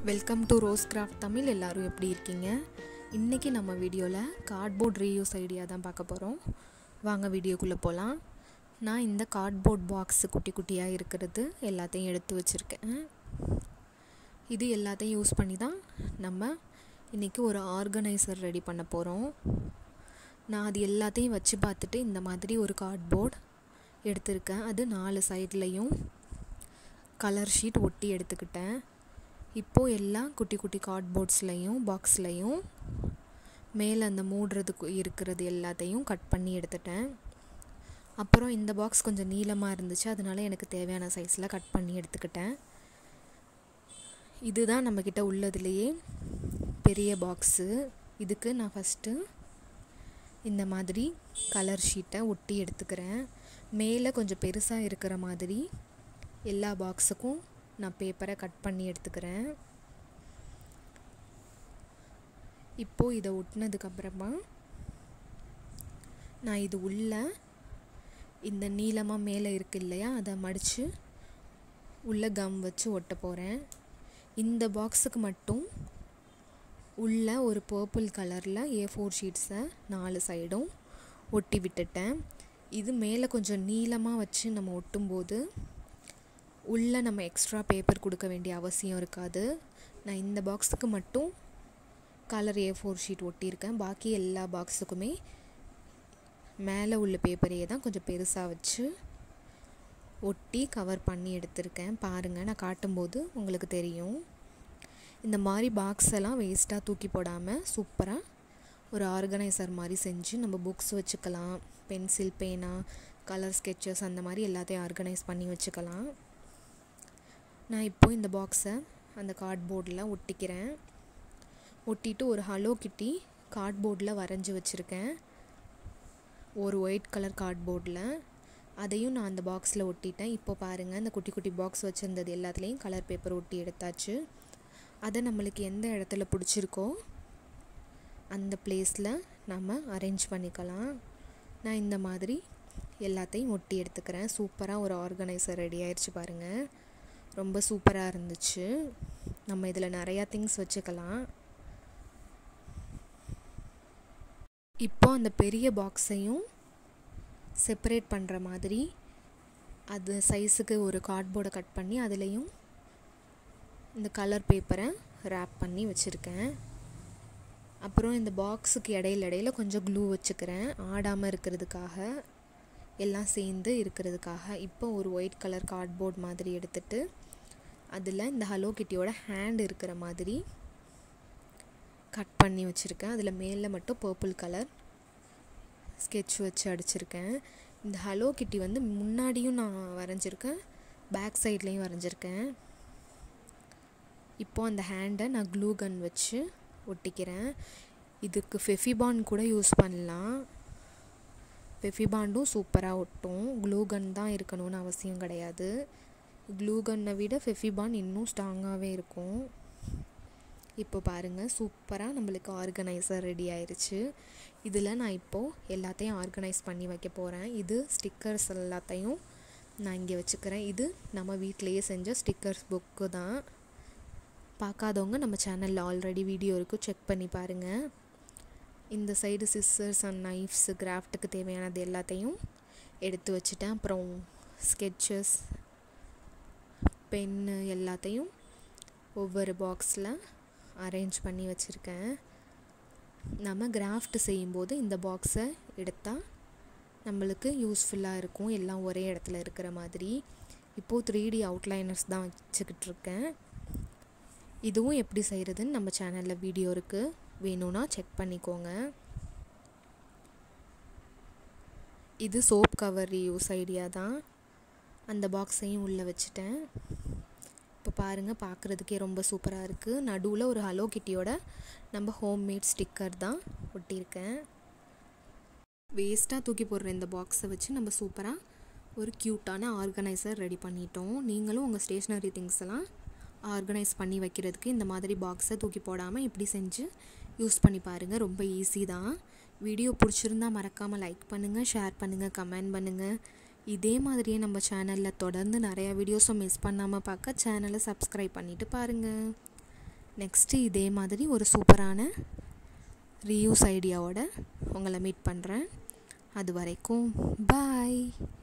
welcome to rose craft Tamil எல்லாரும் எப்படி இருக்கீங்க இன்றைக்கி நம்ம வீடியோவில் கார்ட்போர்ட் ரீயூஸ் ஐடியா தான் பார்க்க போகிறோம் வாங்க வீடியோக்குள்ளே போகலாம் நான் இந்த கார்ட்போர்ட் பாக்ஸ் குட்டி குட்டியாக இருக்கிறது எல்லாத்தையும் எடுத்து வச்சுருக்கேன் இது எல்லாத்தையும் யூஸ் பண்ணி தான் நம்ம இன்றைக்கி ஒரு ஆர்கனைசர் ரெடி பண்ண போகிறோம் நான் அது எல்லாத்தையும் வச்சு பார்த்துட்டு இந்த மாதிரி ஒரு கார்ட்போர்ட் எடுத்திருக்கேன் அது நாலு சைட்லேயும் கலர் ஷீட் ஒட்டி எடுத்துக்கிட்டேன் இப்போது எல்லாம் குட்டி குட்டி கார்ட்போர்ட்ஸ்லையும் பாக்ஸ்லையும் மேலே அந்த மூடுறதுக்கு இருக்கிறது எல்லாத்தையும் கட் பண்ணி எடுத்துட்டேன் அப்புறம் இந்த பாக்ஸ் கொஞ்சம் நீளமாக இருந்துச்சு அதனால எனக்கு தேவையான சைஸில் கட் பண்ணி எடுத்துக்கிட்டேன் இதுதான் நம்மக்கிட்ட உள்ளதுலேயே பெரிய பாக்ஸு இதுக்கு நான் ஃபஸ்ட்டு இந்த மாதிரி கலர் ஷீட்டை ஒட்டி எடுத்துக்கிறேன் மேலே கொஞ்சம் பெருசாக இருக்கிற மாதிரி எல்லா பாக்ஸுக்கும் நான் பேப்பரை கட் பண்ணி எடுத்துக்கிறேன் இப்போது இதை ஒட்டினதுக்கப்புறமா நான் இது உள்ள இந்த நீளமாக மேலே இருக்கு இல்லையா அதை மடித்து உள்ள கம் வச்சு ஒட்ட போகிறேன் இந்த பாக்ஸுக்கு மட்டும் உள்ள ஒரு பர்பிள் கலரில் ஏ ஃபோர் ஷீட்ஸை நாலு சைடும் ஒட்டி விட்டுட்டேன் இது மேலே கொஞ்சம் நீளமாக வச்சு நம்ம ஒட்டும்போது உள்ளே நம்ம எக்ஸ்ட்ரா பேப்பர் கொடுக்க வேண்டிய அவசியம் இருக்காது நான் இந்த பாக்ஸுக்கு மட்டும் கலர் ஏ ஃபோர் ஷீட் ஒட்டியிருக்கேன் பாக்கி எல்லா பாக்ஸுக்குமே மேலே உள்ள பேப்பரையே தான் கொஞ்சம் பெருசாக வச்சு ஒட்டி கவர் பண்ணி எடுத்திருக்கேன் பாருங்கள் நான் காட்டும்போது உங்களுக்கு தெரியும் இந்த மாதிரி பாக்ஸ் எல்லாம் வேஸ்ட்டாக தூக்கி போடாமல் சூப்பராக ஒரு ஆர்கனைசர் மாதிரி செஞ்சு நம்ம புக்ஸ் வச்சுக்கலாம் பென்சில் பேனா கலர் ஸ்கெச்சஸ் அந்த மாதிரி எல்லாத்தையும் ஆர்கனைஸ் பண்ணி வச்சுக்கலாம் நான் இப்போது இந்த பாக்ஸை அந்த கார்ட்போர்டில் ஒட்டிக்கிறேன் ஒட்டிட்டு ஒரு ஹலோ கிட்டி கார்ட்போர்டில் வரைஞ்சி வச்சுருக்கேன் ஒரு ஒயிட் கலர் கார்ட்போர்டில் அதையும் நான் அந்த பாக்ஸில் ஒட்டிட்டேன் இப்போ பாருங்கள் இந்த குட்டி குட்டி பாக்ஸ் வச்சுருந்தது எல்லாத்துலேயும் கலர் பேப்பர் ஒட்டி எடுத்தாச்சு அதை நம்மளுக்கு எந்த இடத்துல பிடிச்சிருக்கோ அந்த பிளேஸில் நம்ம அரேஞ்ச் பண்ணிக்கலாம் நான் இந்த மாதிரி எல்லாத்தையும் ஒட்டி எடுத்துக்கிறேன் சூப்பராக ஒரு ஆர்கனைசர் ரெடி ஆயிடுச்சு பாருங்கள் ரொம்ப சூப்பராக இருந்துச்சு நம்ம இதில் நிறையா திங்ஸ் வச்சுக்கலாம் இப்போ அந்த பெரிய பாக்ஸையும் செப்பரேட் பண்ணுற மாதிரி அது சைஸுக்கு ஒரு கார்ட்போர்டை கட் பண்ணி அதுலேயும் இந்த கலர் பேப்பரை ரேப் பண்ணி வச்சுருக்கேன் அப்புறம் இந்த பாக்ஸுக்கு இடையில இடையில கொஞ்சம் க்ளூ வச்சுக்கிறேன் ஆடாமல் இருக்கிறதுக்காக எல்லாம் சேர்ந்து இருக்கிறதுக்காக இப்போ ஒரு ஒயிட் கலர் கார்ட்போர்ட் மாதிரி எடுத்துட்டு அதில் இந்த ஹலோ கிட்டியோட ஹேண்ட் இருக்கிற மாதிரி கட் பண்ணி வச்சுருக்கேன் அதில் மேலே மட்டும் பர்பிள் கலர் ஸ்கெட்ச் வச்சு அடிச்சிருக்கேன் இந்த ஹலோ கிட்டி வந்து முன்னாடியும் நான் வரைஞ்சிருக்கேன் பேக் சைட்லேயும் வரைஞ்சிருக்கேன் இப்போது அந்த ஹேண்டை நான் க்ளூ கன் வச்சு ஒட்டிக்கிறேன் இதுக்கு ஃபெஃபிபான் கூட யூஸ் பண்ணலாம் ஃபெஃபிபாண்டும் சூப்பராக ஒட்டும் க்ளூ கன் தான் இருக்கணும்னு அவசியம் கிடையாது க்ளூ கன்னை விட ஃபெஃபிபான் இன்னும் ஸ்ட்ராங்காகவே இருக்கும் இப்போ பாருங்கள் சூப்பராக நம்மளுக்கு ஆர்கனைசர் ரெடி ஆயிடுச்சு இதில் நான் இப்போது எல்லாத்தையும் ஆர்கனைஸ் பண்ணி வைக்க போகிறேன் இது ஸ்டிக்கர்ஸ் எல்லாத்தையும் நான் இங்கே வச்சுக்கிறேன் இது நம்ம வீட்டிலையே செஞ்ச ஸ்டிக்கர்ஸ் புக்கு தான் பார்க்காதவங்க நம்ம சேனலில் ஆல்ரெடி வீடியோ இருக்குது செக் பண்ணி பாருங்கள் இந்த சைடு சிஸ்ஸர்ஸ் அண்ட் நைஃப்ஸ் கிராஃப்ட்டுக்கு தேவையானது எல்லாத்தையும் எடுத்து வச்சுட்டேன் அப்புறம் ஸ்கெட்சஸ் பென்னு எல்லாத்தையும் ஒவ்வொரு பாக்ஸில் அரேஞ்ச் பண்ணி வச்சுருக்கேன் நம்ம கிராஃப்ட் செய்யும்போது இந்த பாக்ஸை எடுத்தால் நம்மளுக்கு யூஸ்ஃபுல்லாக இருக்கும் எல்லாம் ஒரே இடத்துல இருக்கிற மாதிரி இப்போது த்ரீ டி அவுட்லைனர்ஸ் தான் வச்சுக்கிட்டு இருக்கேன் இதுவும் எப்படி செய்கிறதுன்னு நம்ம சேனலில் வீடியோ இருக்குது வேணும்னா செக் பண்ணிக்கோங்க இது சோப் கவர் யூஸ் ஐடியா தான் அந்த பாக்ஸையும் உள்ளே வச்சுட்டேன் இப்போ பாருங்கள் பார்க்குறதுக்கே ரொம்ப சூப்பராக இருக்குது நடுவில் ஒரு ஹலோ கிட்டியோட நம்ம ஹோம்மேட் ஸ்டிக்கர் தான் ஒட்டியிருக்கேன் வேஸ்ட்டாக தூக்கி போடுற இந்த பாக்ஸை வச்சு நம்ம சூப்பராக ஒரு க்யூட்டான ஆர்கனைசர் ரெடி பண்ணிட்டோம் நீங்களும் உங்கள் ஸ்டேஷ்னரி திங்ஸ் எல்லாம் ஆர்கனைஸ் பண்ணி வைக்கிறதுக்கு இந்த மாதிரி பாக்ஸை தூக்கி போடாமல் இப்படி செஞ்சு யூஸ் பண்ணி பாருங்கள் ரொம்ப ஈஸி தான் வீடியோ பிடிச்சிருந்தா மறக்காமல் லைக் பண்ணுங்கள் ஷேர் பண்ணுங்கள் கமெண்ட் பண்ணுங்கள் இதே மாதிரியே நம்ம சேனலில் தொடர்ந்து நிறையா வீடியோஸும் மிஸ் பண்ணாமல் பார்க்க சேனலை சப்ஸ்கிரைப் பண்ணிவிட்டு பாருங்கள் நெக்ஸ்ட்டு இதே மாதிரி ஒரு சூப்பரான ரீயூஸ் ஐடியாவோட உங்களை மீட் பண்ணுறேன் அது வரைக்கும் பாய்